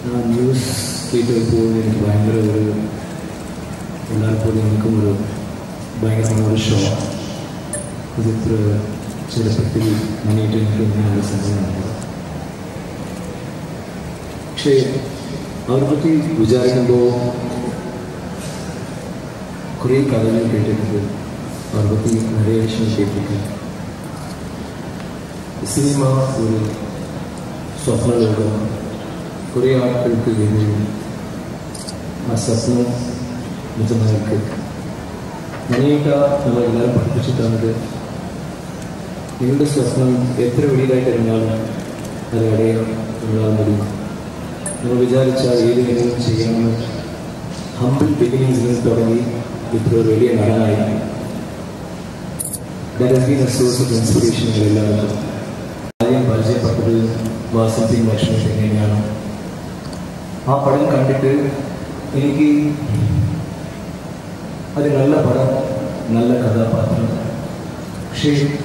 ആ ന്യൂസ് കേട്ടപ്പോൾ എനിക്ക് ഭയങ്കര ഒരു എല്ലായ്പ്പോഴും എനിക്കും ഒരു ഭയങ്കരമായ ഒരു ഷോ ഇത് ഇത്ര ചെറുപ്പത്തിൽ മുന്നിട്ട് എനിക്ക് ഇങ്ങനെയുള്ള സംഭവമാണ് പക്ഷേ അവരെ പറ്റി വിചാരിക്കുമ്പോൾ കുറേ കഥകൾ കേട്ടിട്ടുണ്ട് അവരെ പറ്റി நிறைய விஷயம் കേട്ടിട്ടുണ്ട് സിനിമ ഒരു സ്വപ്നലോകം കുറേ ആൾക്കാർക്ക് ഇത് ആ സ്വപ്നം നിജമായിട്ട് മണിയൊക്കെ നമ്മളെല്ലാവരും പഠിപ്പിച്ചിട്ടാണത് നിങ്ങളുടെ സ്വപ്നം എത്ര വലിയതായിട്ട് ഇരുന്നാലും അത് അടയാൻ നിങ്ങളാൽ മതി നമ്മൾ വിചാരിച്ചാൽ ഏതെങ്കിലും ചെയ്യാമെന്ന് ഹംബിൾ ബിഗിനിങ്സിൽ തുടങ്ങി ഇപ്പോൾ ഒരു വലിയ നടനായി that has been a source of inspiration എല്ലാവർക്കും ആദ്യം പരിചയപ്പെട്ടത് വാസന്തി ലക്ഷ്മി എങ്ങനെയാണ് ആ പടം കണ്ടിട്ട് എനിക്ക് അത് നല്ല പടം നല്ല കഥാപാത്രം പക്ഷേ